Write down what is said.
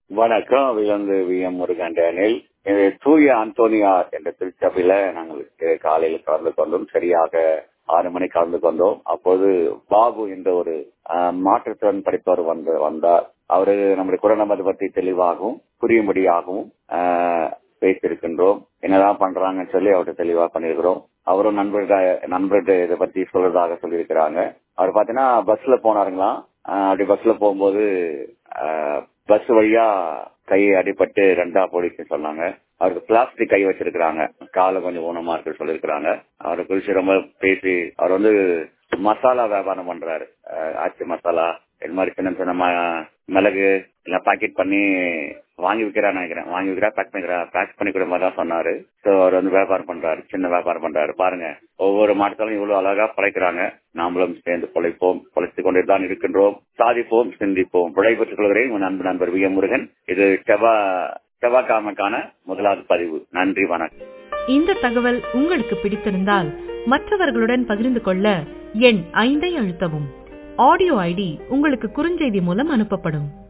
வணக்கம் விலந்து V M Murugan டேனில் இது தூய அந்தோனியா என்ற திருச்சபையில நாங்கள் இ- காலையில் கலந்து கொண்டோம் சரியாக ஆறு மணி கலந்து கொண்டோம் அப்போது பாபு என்ற ஒரு ஆஹ், மாற்றுத்திறன் படிப்பவர் வந்து வந்தார் அவரு நம்முடைய குரணமது பற்றி தெளிவாகவும் புரியும்படியாகவும் ஆஹ், பேசியிருக்கின்றோம் என்னதான் பண்றாங்கன்னு சொல்லி அவர்கிட்ட தெளிவா பண்ணியிருக்கிறோம் அவரும் நண்பர்கிட்ட நண்பர்கிட்ட இதை பத்தி சொல்றதாக சொல்லியிருக்கிறாங்க அவர் பாத்தீங்கன்னா பஸ்ல போனாருங்களாம் ஆஹ், அப்படி பஸ்ல போகும்போது பஸ் வழியா கை அடிபட்டு ரெண்டா போடிச்சு சொன்னாங்க அவருக்கு பிளாஸ்டிக் கை வச்சிருக்கிறாங்க காலை கொஞ்சம் ஊனமா இருக்கு சொல்லியிருக்கிறாங்க அவரை குறிச்சு ரொம்ப பேசி அவர் வந்து மசாலா வியாபாரம் பண்றாரு அஹ் ஆச்சி மசாலா இது மாதிரி சின்ன சின்ன ம- மிளகு எல்லாம் பாக்கெட் பண்ணி வாங்கி விற்கிறான்னு நினைக்கிறேன் வாங்கி விற்கிறா பேக் பண்ணிக்கிறா பேக் பண்ணி கூட மாதிரி தான் சொன்னாரு சோ அவர் வந்து வியாபாரம் பண்றாரு சின்ன வியாபாரம் பண்றாரு பாருங்க ஒவ்வொரு மாட்டுத்தாலும் இவ்வளவு அழகா பழைக்கிறாங்க நாமளும் சேர்ந்து பொழைப்போம் பொழைத்துக் கொண்டே தான் இருக்கின்றோம் சாதிப்போம் சிந்திப்போம் விடைபெற்றுக் கொள்கிறேன் உன் அன்பு நண்பர் வி எம் முருகன் இது செவ்வா செவ்வாய்க்கிழமைக்கான முதலாவது பதிவு நன்றி வணக்கம் இந்த தகவல் உங்களுக்கு பிடித்திருந்தால் மற்றவர்களுடன் பகிர்ந்து கொள்ள எண் ஐந்தை அழுத்தவும் ஆடியோ ஐடி உங்களுக்கு குறுஞ்செய்தி மூலம் அனுப்பப்படும்